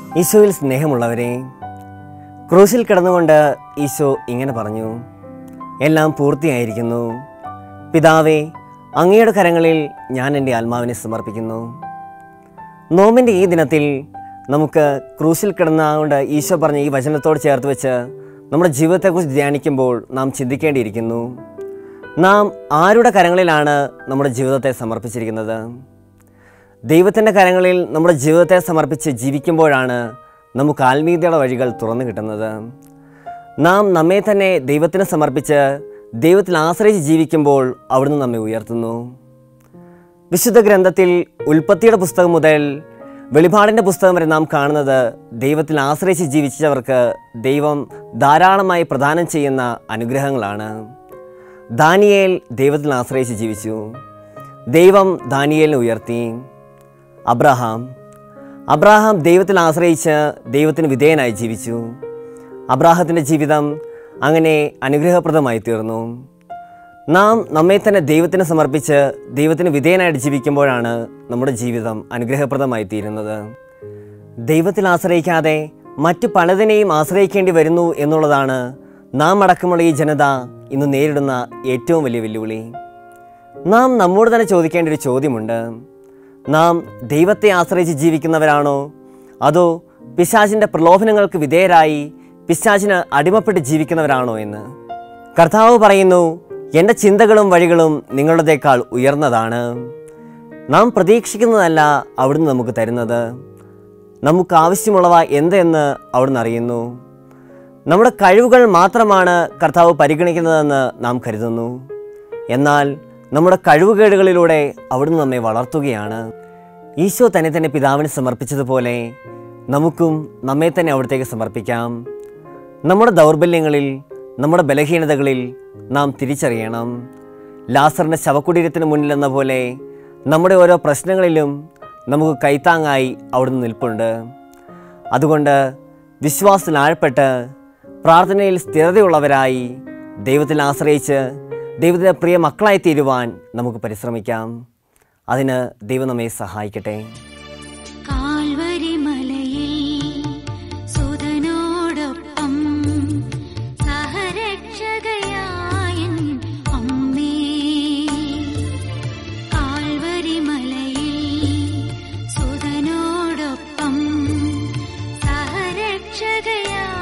ഈശോയിൽ സ്നേഹമുള്ളവരെ ക്രൂശിൽ കിടന്നുകൊണ്ട് ഈശോ ഇങ്ങനെ പറഞ്ഞു എല്ലാം പൂർത്തിയായിരിക്കുന്നു പിതാവേ അങ്ങയുടെ കരങ്ങളിൽ ഞാൻ എൻ്റെ ആത്മാവിനെ സമർപ്പിക്കുന്നു നോമ്പിൻ്റെ ഈ ദിനത്തിൽ നമുക്ക് ക്രൂശിൽ കിടന്നുകൊണ്ട് ഈശോ പറഞ്ഞ ഈ വചനത്തോട് ചേർത്ത് വെച്ച് നമ്മുടെ ജീവിതത്തെക്കുറിച്ച് ധ്യാനിക്കുമ്പോൾ നാം ചിന്തിക്കേണ്ടിയിരിക്കുന്നു നാം ആരുടെ കരങ്ങളിലാണ് നമ്മുടെ ജീവിതത്തെ സമർപ്പിച്ചിരിക്കുന്നത് ദൈവത്തിൻ്റെ കരങ്ങളിൽ നമ്മുടെ ജീവിതത്തെ സമർപ്പിച്ച് ജീവിക്കുമ്പോഴാണ് നമുക്ക് ആത്മീയതയുടെ വഴികൾ തുറന്നു കിട്ടുന്നത് നാം നമ്മെ തന്നെ ദൈവത്തിന് സമർപ്പിച്ച് ദൈവത്തിൽ ആശ്രയിച്ച് ജീവിക്കുമ്പോൾ അവിടുന്ന് നമ്മെ ഉയർത്തുന്നു വിശുദ്ധ ഗ്രന്ഥത്തിൽ ഉൽപ്പത്തിയുടെ പുസ്തകം മുതൽ വെളിപാടിൻ്റെ പുസ്തകം വരെ നാം കാണുന്നത് ദൈവത്തിൽ ആശ്രയിച്ച് ജീവിച്ചവർക്ക് ദൈവം ധാരാളമായി പ്രദാനം ചെയ്യുന്ന അനുഗ്രഹങ്ങളാണ് ദാനിയേൽ ദൈവത്തിൽ ആശ്രയിച്ച് ജീവിച്ചു ദൈവം ദാനിയേലിനെ ഉയർത്തി അബ്രഹാം അബ്രാഹാം ദൈവത്തിൽ ആശ്രയിച്ച് ദൈവത്തിന് വിധേയനായി ജീവിച്ചു അബ്രാഹത്തിൻ്റെ ജീവിതം അങ്ങനെ അനുഗ്രഹപ്രദമായി തീർന്നു നാം നമ്മെ തന്നെ ദൈവത്തിന് സമർപ്പിച്ച് ദൈവത്തിന് വിധേയനായിട്ട് ജീവിക്കുമ്പോഴാണ് നമ്മുടെ ജീവിതം അനുഗ്രഹപ്രദമായി തീരുന്നത് ദൈവത്തിൽ ആശ്രയിക്കാതെ മറ്റു പലതിനെയും ആശ്രയിക്കേണ്ടി വരുന്നു എന്നുള്ളതാണ് നാം അടക്കമുള്ള ഈ ജനത ഇന്ന് നേരിടുന്ന ഏറ്റവും വലിയ വെല്ലുവിളി നാം നമ്മോട് തന്നെ ചോദിക്കേണ്ട ഒരു ചോദ്യമുണ്ട് നാം ദൈവത്തെ ആശ്രയിച്ച് ജീവിക്കുന്നവരാണോ അതോ പിശാചിൻ്റെ പ്രലോഭനങ്ങൾക്ക് വിധേയരായി പിശാചിന് അടിമപ്പെട്ട് ജീവിക്കുന്നവരാണോ എന്ന് കർത്താവ് പറയുന്നു എൻ്റെ ചിന്തകളും വഴികളും നിങ്ങളുടേക്കാൾ ഉയർന്നതാണ് നാം പ്രതീക്ഷിക്കുന്നതല്ല അവിടുന്ന് നമുക്ക് തരുന്നത് നമുക്ക് ആവശ്യമുള്ളവ എന്തെന്ന് അവിടുന്ന് അറിയുന്നു നമ്മുടെ കഴിവുകൾ മാത്രമാണ് കർത്താവ് പരിഗണിക്കുന്നതെന്ന് നാം കരുതുന്നു എന്നാൽ നമ്മുടെ കഴിവുകേടുകളിലൂടെ അവിടുന്ന് നമ്മെ വളർത്തുകയാണ് ഈശോ തന്നെ തന്നെ പിതാവിന് സമർപ്പിച്ചതുപോലെ നമുക്കും നമ്മെ തന്നെ അവിടത്തേക്ക് സമർപ്പിക്കാം നമ്മുടെ ദൗർബല്യങ്ങളിൽ നമ്മുടെ ബലഹീനതകളിൽ നാം തിരിച്ചറിയണം ലാസറിൻ്റെ ശവകുടീരത്തിന് മുന്നിലെന്ന പോലെ നമ്മുടെ ഓരോ പ്രശ്നങ്ങളിലും നമുക്ക് കൈത്താങ്ങായി അവിടുന്ന് നിൽപ്പുണ്ട് അതുകൊണ്ട് വിശ്വാസത്തിൽ ആഴപ്പെട്ട് പ്രാർത്ഥനയിൽ സ്ഥിരതയുള്ളവരായി ദൈവത്തിൽ ആശ്രയിച്ച് ദൈവത്തിൻ്റെ പ്രിയ മക്കളായി തീരുവാൻ നമുക്ക് പരിശ്രമിക്കാം അതിന് ദൈവം നമ്മെ സഹായിക്കട്ടെ കാൽവരി മലയിൽ സുതനോടൊപ്പം സഹരക്ഷകയായൻ അമ്മേ കാൽവരി മലയിൽ സുതനോടൊപ്പം സഹരക്ഷകയാ